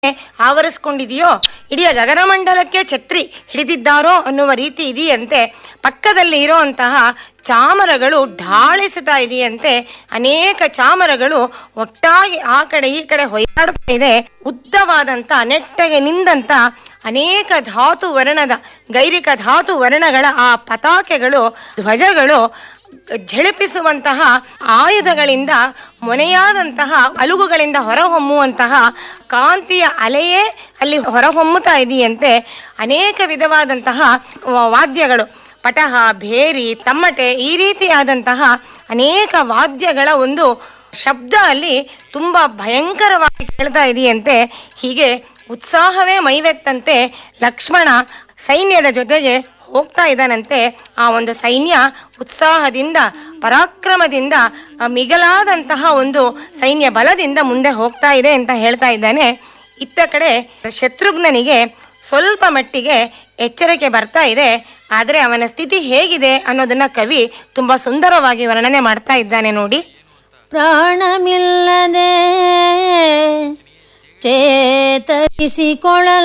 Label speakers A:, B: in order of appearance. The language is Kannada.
A: ಆವರಿಸ್ಕೊಂಡಿದೆಯೋ ಇಡೀ ಗಗನಮಂಡಲಕ್ಕೆ ಛತ್ರಿ ಹಿಡಿದಿದ್ದಾರೋ ಅನ್ನುವ ರೀತಿ ಇದೆಯಂತೆ ಪಕ್ಕದಲ್ಲಿ ಇರುವಂತಹ ಚಾಮರಗಳು ಢಾಳಿಸುತ್ತಾ ಇದೆಯಂತೆ ಅನೇಕ ಚಾಮರಗಳು ಒಟ್ಟಾಗಿ ಆ ಕಡೆ ಈ ಕಡೆ ಹೊಯ್ದಾಡ್ತಾ ಇದೆ ಉದ್ದವಾದಂತ ನೆಟ್ಟಗೆ ನಿಂದಂತ ಅನೇಕ ಧಾತು ವರ್ಣದ ಗೈರಿಕ ಧಾತು ವರ್ಣಗಳ ಆ ಪತಾಕೆಗಳು ಧ್ವಜಗಳು ಝಳಪಿಸುವಂತಹ ಆಯುಧಗಳಿಂದ ಮೊನೆಯಾದಂತಹ ಅಲುಗುಗಳಿಂದ ಹೊರಹೊಮ್ಮುವಂತಹ ಕಾಂತಿಯ ಅಲೆಯೇ ಅಲ್ಲಿ ಹೊರಹೊಮ್ಮುತ್ತಾ ಇದೆಯಂತೆ ಅನೇಕ ವಿಧವಾದಂತಹ ವ- ವಾದ್ಯಗಳು ಪಟಹ ಭೇರಿ ತಮ್ಮಟೆ ಈ ರೀತಿಯಾದಂತಹ ಅನೇಕ ವಾದ್ಯಗಳ ಒಂದು ಶಬ್ದ ಅಲ್ಲಿ ತುಂಬ ಭಯಂಕರವಾಗಿ ಕೇಳ್ತಾ ಇದೆಯಂತೆ ಹೀಗೆ ಉತ್ಸಾಹವೇ ಮೈವೆತ್ತಂತೆ ಲಕ್ಷ್ಮಣ ಸೈನ್ಯದ ಜೊತೆಗೆ ಹೋಗ್ತಾ ಇದ್ದಾನಂತೆ ಆ ಒಂದು ಸೈನ್ಯ ಉತ್ಸಾಹದಿಂದ ಪರಾಕ್ರಮದಿಂದ ಆ ಮಿಗಲಾದಂತಹ ಒಂದು ಸೈನ್ಯ ಬಲದಿಂದ ಮುಂದೆ ಹೋಗ್ತಾ ಇದೆ ಅಂತ ಹೇಳ್ತಾ ಇದ್ದಾನೆ ಇತ್ತ ಕಡೆ ಶತ್ರುಘ್ನನಿಗೆ ಸ್ವಲ್ಪ ಮಟ್ಟಿಗೆ ಎಚ್ಚರಿಕೆ ಬರ್ತಾ ಇದೆ ಆದರೆ ಅವನ ಸ್ಥಿತಿ ಹೇಗಿದೆ ಅನ್ನೋದನ್ನ ಕವಿ ತುಂಬಾ ಸುಂದರವಾಗಿ ವರ್ಣನೆ ಮಾಡ್ತಾ ಇದ್ದಾನೆ ನೋಡಿ
B: ಪ್ರಾಣಮಿಲ್ಲದೆ ಚೇತರಿಸಿಕೊಳ್ಳ